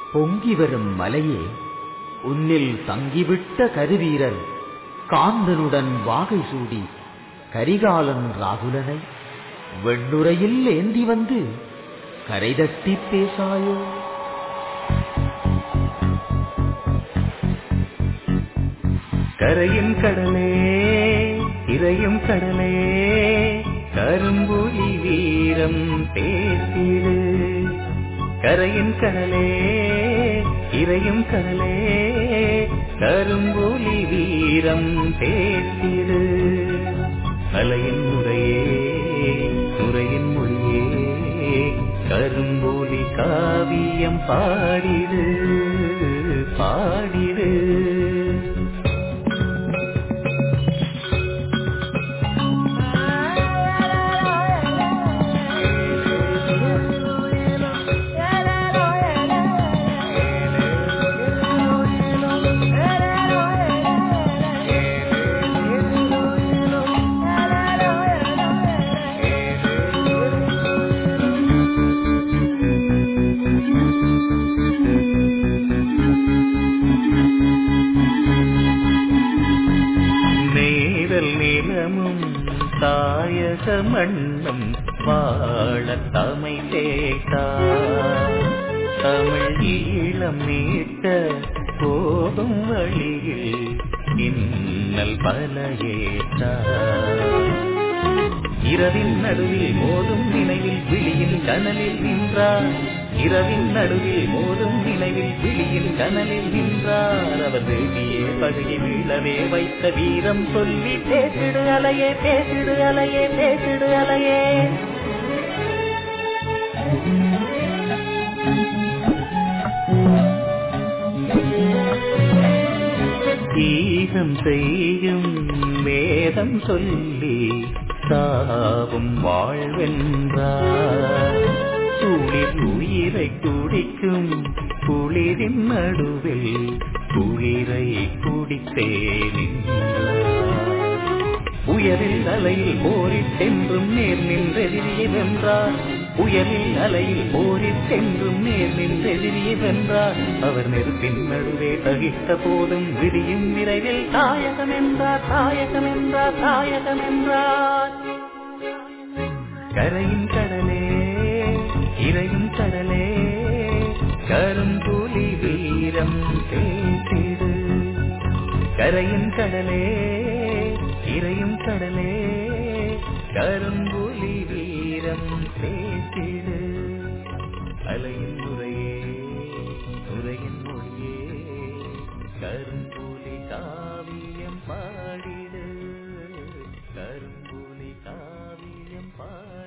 பொங்கி வரும் மலையே உன்னில் தங்கிவிட்ட கருவீரர் காந்தனுடன் வாகை சூடி கரிகாலன் ராகுலனை வெண்ணுரையில் ஏந்தி வந்து கரைதட்டி பேசாயோ கரையின் கடலே இறையும் கடலே கரும்புலி வீரம் பேசிடு கரையின் கடலே இறையும் கடலே கரும்புலி வீரம் பேசிடு அலையின் முறையே முறையின் மொழியே கரும்புலி காவியம் பாடிடு பாடிடு நேரல் நிலமும் தாயக மண்ணும் வாழ தமை தேட்டா தமிழ் ஈழம் மீட்ட போகும் வழியில் இன்னல் பல ஏற்றா இரவின் நடுவில் மோதும் நினைவில் விழியில் கனலில் நின்றார் இரவின் நடுவில் மோதும் நினைவில் விழியில் கனலில் நின்றார் அவர் வேண்டியே பகுதி வீழவே வைத்த வீரம் சொல்லி பேசிடு அலையே பேசிடு அலையே பேசிடு அலையே ஈகம் செய்யும் வேதம் சொல்லி சாவும் வாழ்வென்றார் குளிர் உயிரை குடிக்கும் குளிரின் நடுவில் குளிரை குடித்தே நின்றார் உயரில் அலையில் போரிட்டென்றும் நேர் நின்றெதிரியை வென்றார் உயரில் அலையில் போரிட்டென்றும் நேர் நின்றெதிரியை வென்றார் அவர் நெருப்பின் நடுவே தகித்த போதும் விடியும் விரைவில் தாயகம் என்றார் தாயகம் என்றார் தாயகம் என்றார் கரையின் கடலே இறையும் கடலே கரும்புலி வீரம் பேசிடு கரையின் கடலே இறையும் கடலே கரும்புலி வீரம் பேசிடு அலையின் முறையே உரையின் மொழியே கரும்புலி காவியம் பாடிடு கரும்புலி காவியம் பாடிடு